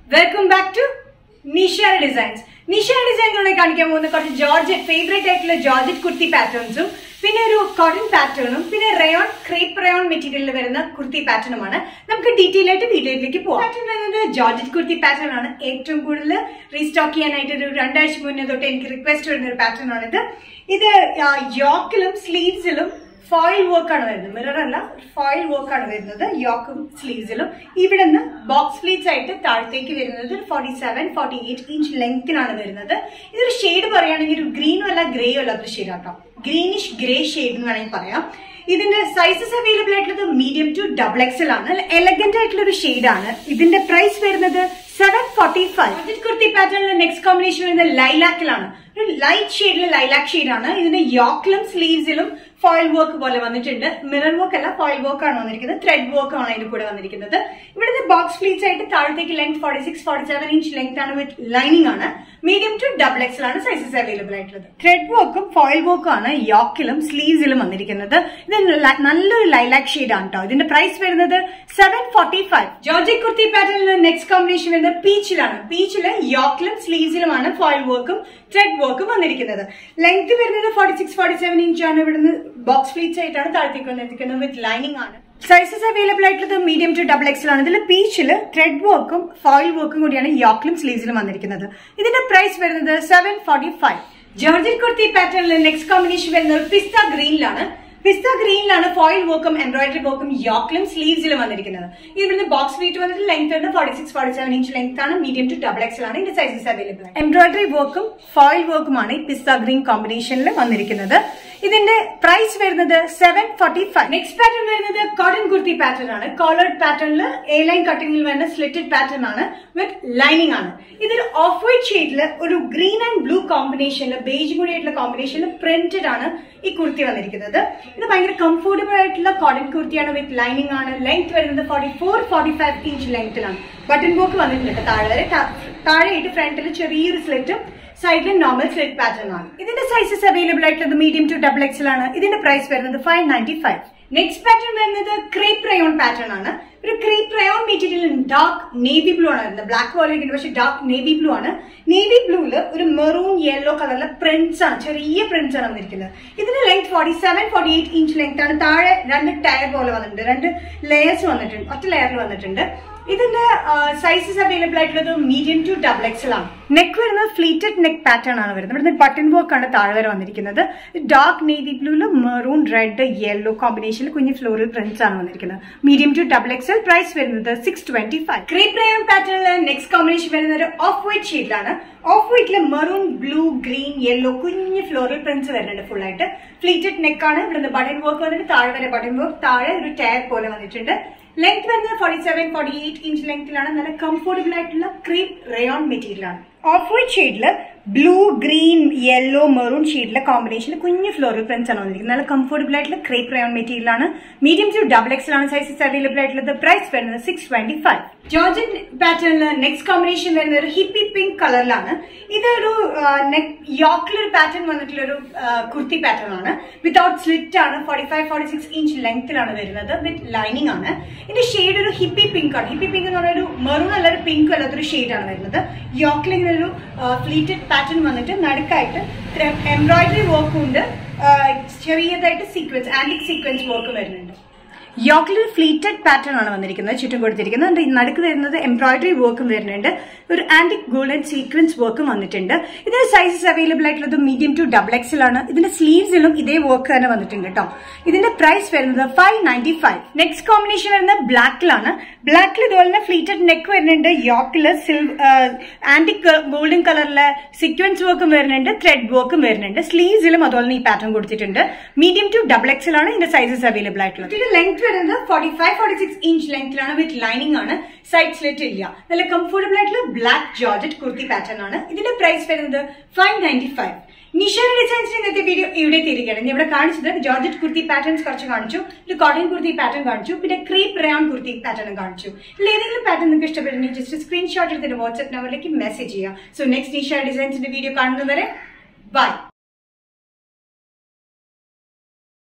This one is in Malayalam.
welcome back to Nisha designs Nisha ഡിസൈൻസിലൂടെ കാണിക്കാൻ പോകുന്ന കുറച്ച് ജോർജറ്റ് ഫേവറേറ്റ് ആയിട്ടുള്ള ജോർജറ്റ് കുർത്തി പാറ്റേൺസും പിന്നെ ഒരു കോട്ടൺ പാറ്റേണും പിന്നെ റയോൺ ക്രേപ്പ് റയോൺ മെറ്റീരിയലിൽ വരുന്ന കുർത്തി പാറ്റേണുമാണ് നമുക്ക് ഡീറ്റെയിൽ ആയിട്ട് വീഡിയോയിലേക്ക് പോകാം പാറ്റേൺ വരുന്നത് ജോർജറ്റ് കുർത്തി പാറ്റേൺ ആണ് ഏറ്റവും കൂടുതൽ റീസ്റ്റോക്ക് ചെയ്യാനായിട്ട് ഒരു രണ്ടാഴ്ച മുന്നേ തൊട്ട് എനിക്ക് റിക്വസ്റ്റ് വരുന്ന ഒരു പാറ്റേൺ ആണിത് ഇത് യോക്കിലും സ്ലീവ്സിലും ഫോയിൽ വർക്ക് ആണ് വരുന്നത് മിറർ അല്ല ഫോയിൽ വർക്ക് ആണ് വരുന്നത് യോക്കും സ്ലീവ്സിലും ഇവിടെ നിന്ന് ബോക്സ് പ്ലീറ്റ്സ് ആയിട്ട് താഴത്തേക്ക് വരുന്നത് forty seven forty eight inch ലെങ്ത്തിനാണ് വരുന്നത് ഇതൊരു ഷെയ്ഡ് പറയുകയാണെങ്കിൽ ഒരു ഗ്രീനും അല്ല ഗ്രേയും അല്ലാത്തൊരു ഷെയ്ഡ് ആട്ടോ ഗ്രീനിഷ് ഗ്രേ ഷെയ്ഡ് എന്ന് വേണമെങ്കിൽ പറയാം ഇതിന്റെ സൈസസ് അവൈലബിൾ ആയിട്ടുള്ളത് മീഡിയം ടു ഡബിൾ എക്സൽ ആണ് എലഗന്റ് ആയിട്ടുള്ള ഒരു ഷെയ്ഡ് ആണ് ഇതിന്റെ പ്രൈസ് വരുന്നത് സെവൻ ഫോർട്ടി ഫൈവ് കുർത്തി പാറ്റേണിൽ നെക്സ്റ്റ് കോമ്പിനേഷൻ വരുന്നത് ലൈലാക്കിലാണ് ഒരു ലൈറ്റ് ഷെയ്ഡിൽ ലൈലാക്ക് ഷെയ്ഡ് ആണ് ഇതിന്റെ യോക്കിലും സ്ലീവ്സിലും ഫോയിൽ വർക്ക് പോലെ വന്നിട്ടുണ്ട് മിറർ വർക്ക് അല്ല ഫോയിൽ വർക്ക് ആണ് വന്നിരിക്കുന്നത് ത്രെഡ് വർക്ക് ആണ് അതിന്റെ കൂടെ വന്നിരിക്കുന്നത് ഇവിടുത്തെ ബോക്സ് ഫ്ലീറ്റ്സ് ആയിട്ട് താഴത്തേക്ക് length forty six forty seven inch length ആണ് വിത്ത് ലൈനിങ് ആണ് മീഡിയം ടു ഡബിൾ എക്സൽ ആണ് സൈസസ് അവൈലബിൾ ആയിട്ടുള്ളത് ത്രെഡ് വർക്കും ഫോയിൽ വർക്കും ആണ് യോക്കിലും സ്ലീവ്സിലും വന്നിരിക്കുന്നത് ഇത് ല- നല്ലൊരു ലൈലാക്ക് ഷെയ്ഡ് ആണ് കേട്ടോ ഇതിന്റെ പ്രൈസ് വരുന്നത് seven forty five georgette kurti പാറ്റേണിൽ നെക്സ്റ്റ് കോമ്പിനേഷൻ വരുന്നത് പീച്ചിലാണ് പീച്ചില് യോക്കിലും സ്ലീവ്സിലുമാണ് ഫോയിൽ വർക്കും ത്രെഡ് വർക്കും വന്നിരിക്കുന്നത് ലെങ്ത് വരുന്നത് forty six forty seven inch ആണ് ഇവിടുന്ന് ബോക്സ് ഫ്ലീറ്റ്സ് ആയിട്ടാണ് താഴത്തേക്ക് വന്നിരിക്കുന്നത് വിത്ത് ലൈനിങ് ആണ് സൈസസ് അവൈലബിൾ ആയിട്ടുള്ളത് മീഡിയം ടു ഡബിൾ എക്സൽ ആണ് ഇതിൽ പീച്ചില് ത്രെഡ് വർക്കും ഫോയിൽ വർക്കും കൂടിയാണ് യോക്കിലും സ്ലീവ്സിലും വന്നിരിക്കുന്നത് ഇതിന്റെ പ്രൈസ് വരുന്നത് seven forty five georgette kurti പാറ്റേണിൽ നെക്സ്റ്റ് കോമ്പിനേഷൻ വരുന്നത് പിസ്ത ഗ്രീനിലാണ് പിസ്ത ഗ്രീനിലാണ് ഫോയിൽ വർക്കും എംബ്രോയിഡറി വർക്കും യോക്കിലും സ്ലീവ്സിലും വന്നിരിക്കുന്നത് ഇവിടുന്ന് ബോക്സ് വീറ്റ് വന്നിട്ട് ലെങ്ത് ഉണ്ട് forty six forty seven inch length ആണ് മീഡിയം ടു ഡബിൾ എക്സൽ ആണ് ഇതിന്റെ സൈസസ് അവൈലബിൾ എംബ്രോയിഡറി വർക്കും ഫോയിൽ വർക്കുമാണ് ഈ പിസ്ത ഗ്രീൻ കോമ്പിനേഷനിൽ വന്നിരിക്കുന്നത് ഇതിന്റെ പ്രൈസ് വരുന്നത് seven forty five next pattern വരുന്നത് കോട്ടൺ കുർത്തി പാറ്റേൺ ആണ് കോളേർഡ് പാറ്റേണിൽ എ ലൈൻ കട്ടിംഗിൽ വരുന്ന സ്ലിറ്റഡ് പാറ്റേൺ ആണ് വിത്ത് ലൈനിങ് ആണ് ഇതിൽ ഓഫ് വൈറ്റ് ഷെയ്ഡിൽ ഒരു ഗ്രീൻ ആൻഡ് ബ്ലൂ കോമ്പിനേഷനിൽ ബേജ് കൂടി ആയിട്ടുള്ള കോമ്പിനേഷനിൽ പ്രിന്റഡ് ആണ് ഈ കുർത്തി വന്നിരിക്കുന്നത് ഇത് ഭയങ്കര കംഫോർട്ടബിൾ ആയിട്ടുള്ള കോട്ടൺ കുർത്തിയാണ് വിത്ത് ലൈനിങ് ആണ് ലെങ്ത് വരുന്നത് forty four forty five inch ലെങ്ത്തിലാണ് ബട്ടൺ ബോക്ക് വന്നിട്ടുണ്ട് താഴെ വരെ താ- താഴെയായിട്ട് ഫ്രണ്ടിൽ ചെറിയൊരു സ്ലിറ്റും സൈഡിൽ നോർമൽ സ്ലിറ്റ് പാറ്റേൺ ആണ് ഇതിന്റെ സൈസസ് അവൈലബിൾ ആയിട്ടുള്ളത് മീഡിയം ടു ഡബിൾ എക്സൽ ആണ് ഇതിന്റെ പ്രൈസ് വരുന്നത് five ninety five next pattern വരുന്നത് ക്രേപ്പ് റയോൺ പാറ്റേൺ ആണ് ഒരു crepe rayon material dark navy blue ആണ് വരുന്നത് ബ്ലാക്ക് പോലെ ഇരിക്കുന്നത് പക്ഷെ ഡാർക്ക് നേവി ബ്ലൂ ആണ് നേവി ബ്ലൂല് ഒരു മെറൂൺ യെല്ലോ കളറിലെ പ്രിന്റ്സ് ആണ് ചെറിയ പ്രിന്റ്സ് ആണ് വന്നിരിക്കുന്നത് ഇതിന്റെ length forty seven forty eight inch length ആണ് താഴെ രണ്ട് ടയർ പോലെ വന്നിട്ടുണ്ട് രണ്ട് ലെയേഴ്സ് വന്നിട്ടുണ്ട് ഒറ്റ ലെയറിൽ വന്നിട്ടുണ്ട് ഇതിന്റെ സൈസസ് അവൈലബിൾ ആയിട്ടുള്ളത് മീഡിയം ടു ഡബിൾ എക്സൽ ആണ് നെക്ക് വരുന്നത് ഫ്ലീറ്റഡ് നെക്ക് പാറ്റേൺ ആണ് വരുന്നത് ഇവിടുന്ന് ബട്ടൺ വർക്ക് ആണ് താഴെ വരെ വന്നിരിക്കുന്നത് ഡാർക്ക് നേവി ബ്ലൂല് മെറൂൺ റെഡ് യെല്ലോ കോമ്പിനേഷനിൽ കുഞ്ഞ് ഫ്ലോറൽ പ്രിന്റ്സ് ആണ് വന്നിരിക്കുന്നത് medium to double XL price വരുന്നത് six twenty five crepe rayon പാറ്റേണിൽ നെക്സ്റ്റ് കോമ്പിനേഷൻ വരുന്നത് ഒരു ഓഫ് വൈറ്റ് ഷെയ്ഡിലാണ് ഓഫ് വൈറ്റില് മെറൂൺ ബ്ലൂ ഗ്രീൻ യെല്ലോ കുഞ്ഞ് ഫ്ലോറൽ പ്രിന്റ്സ് വരുന്നുണ്ട് ഫുൾ ആയിട്ട് ഫ്ലീറ്റഡ് നെക്ക് ആണ് ഇവിടുന്ന് ബട്ടൺ വർക്ക് വന്നിട്ട് താഴെ വരെ ബട്ടൺ വർക്ക് താഴെ ഒരു ടയർ പോലെ വന്നിട്ടുണ്ട് ലെങ്ത് വരുന്നത് forty seven forty eight inch ലെങ്ത്തിലാണ് നല്ല കംഫോർട്ടബിൾ ആയിട്ടുള്ള ക്രീപ്പ് റയോൺ മെറ്റീരിയൽ ആണ് ഓഫ് വൈറ്റ് ഷെയ്ഡില് ബ്ലൂ ഗ്രീൻ യെല്ലോ മെറൂൺ ഷെയ്ഡിലെ കോമ്പിനേഷനിൽ കുഞ്ഞ് ഫ്ലോറൽ പ്രിന്റ്സ് ആണ് വന്നിരിക്കുന്നത് നല്ല കംഫോർട്ടബിൾ ആയിട്ടുള്ള ക്രേപ്പ് റയോൺ മെറ്റീരിയൽ ആണ് മീഡിയം ടു ഡബിൾ എക്സൽ ആണ് സൈസസ് അവൈലബിൾ ആയിട്ടുള്ളത് പ്രൈസ് വരുന്നത് സിക്സ് ട്വന്റി ഫൈവ് ജോർജൻ പാറ്റേണിൽ നെക്സ്റ്റ് കോമ്പിനേഷൻ വരുന്നത് ഒരു ഹിപ്പി പിങ്ക് കളറിലാണ് ഇതൊരു നെക്ക് യോക്കിലൊരു പാറ്റേൺ വന്നിട്ടുള്ള ഒരു കുർത്തി പാറ്റേൺ ആണ് വിതൗട്ട് സ്ലിറ്റ് ആണ് forty five forty six inch ലെങ്ത്തിലാണ് വരുന്നത് വിത്ത് ലൈനിങ് ആണ് ഇതിന്റെ ഷെയ്ഡ് ഒരു ഹിപ്പി പിങ്ക് ആണ് ഹിപ്പി പിങ്ക് എന്ന് പറഞ്ഞ ഒരു മെറൂൺ അല്ല ഒരു പിങ്ക് അല്ലാത്തൊരു ഷെയ്ഡ് ആണ് വരുന്നത് യോക്കിൽ ഇങ്ങനെ ഒരു ഫ്ലീറ്റഡ് പാറ്റേൺ വന്നിട്ട് നടുക്കായിട്ട് എംബ്രോയിഡറി വർക്കും ഉണ്ട് ആ, ചെറിയതായിട്ട് സീക്വൻസ് ആന്റിക് സീക്വൻസ് വർക്ക് വരുന്നുണ്ട് യോക്കിൽ ഒരു ഫ്ലീറ്റഡ് പാറ്റേൺ ആണ് വന്നിരിക്കുന്നത് ചുറ്റും കൊടുത്തിരിക്കുന്നത് അതിന്റെ നടുക്ക് വരുന്നത് എംബ്രോയിഡറി വർക്കും വരുന്നുണ്ട് ഒരു ആന്റിക് ഗോൾഡൻ സീക്വൻസ് വർക്കും വന്നിട്ടുണ്ട് ഇതിന്റെ സൈസസ് അവൈലബിൾ ആയിട്ടുള്ളത് മീഡിയം ടു ഡബിൾ എക്സൽ ആണ് ഇതിന്റെ സ്ലീവ്സിലും ഇതേ വർക്ക് തന്നെ വന്നിട്ടുണ്ട് കേട്ടോ ഇതിന്റെ പ്രൈസ് വരുന്നത് five ninety five next combination വരുന്നത് ബ്ലാക്കിലാണ് ബ്ലാക്കിൽ ഇതുപോലെ തന്നെ ഫ്ലീറ്റഡ് നെക്ക് വരുന്നുണ്ട് യോക്കിൽ സിൽവർ ആന്റിക് ഗോൾഡൻ കളറിലെ സീക്വൻസ് വർക്കും വരുന്നുണ്ട് ത്രെഡ് വർക്കും വരുന്നുണ്ട് സ്ലീവ്സിലും അതുപോലെ തന്നെ ഈ പാറ്റേൺ കൊടുത്തിട്ടുണ്ട് മീഡിയം ടു ഡബിൾ എക്സൽ ആണ് ഇതിന്റെ സൈസസ് അവൈലബിൾ ആയിട്ടുള്ളത് ഇതിന്റെ ലെങ്ത് വരുന്നത് forty five forty six inch ലെങ്ത്തിലാണ് വിത്ത് ലൈനിങ് ആണ് സൈഡ് സ്ലിറ്റ് ഇല്ല നല്ല കംഫോർട്ടബിൾ ആയിട്ടുള്ള ബ്ലാക്ക് ജോർജറ്റ് കുർത്തി പാറ്റേൺ ആണ് ഇതിന്റെ പ്രൈസ് വരുന്നത് ഫൈവ് നയൻറ്റി ഫൈവ് നിഷാന ഡിസൈൻസിന്റെ ഇന്നത്തെ വീഡിയോ ഇവിടെ തിരികെയാണ് ഞാൻ ഇവിടെ കാണിച്ചത് ജോർജറ്റ് കുർത്തി പാറ്റേൺസ് കുറച്ച് കാണിച്ചു ഒരു കോട്ടൺ കുർത്തി പാറ്റേൺ കാണിച്ചു പിന്നെ ക്രീപ്പ് റയോൺ കുർത്തി പാറ്റേൺ കാണിച്ചു ഇതിൽ ഏതെങ്കിലും പാറ്റേൺ നിങ്ങൾക്ക് ഇഷ്ടപ്പെടുന്നെങ്കിൽ ജസ്റ്റ് സ്ക്രീൻഷോട്ട് എടുത്തിട്ട് വാട്സ്ആപ്പ് നമ്പറിലേക്ക് മെസ്സേജ് ചെയ്യാം സോ നെക്സ്റ്റ് നിഷ ഡിസൈൻസിന്റെ വീഡിയോ കാണുന്നവരെ ബൈ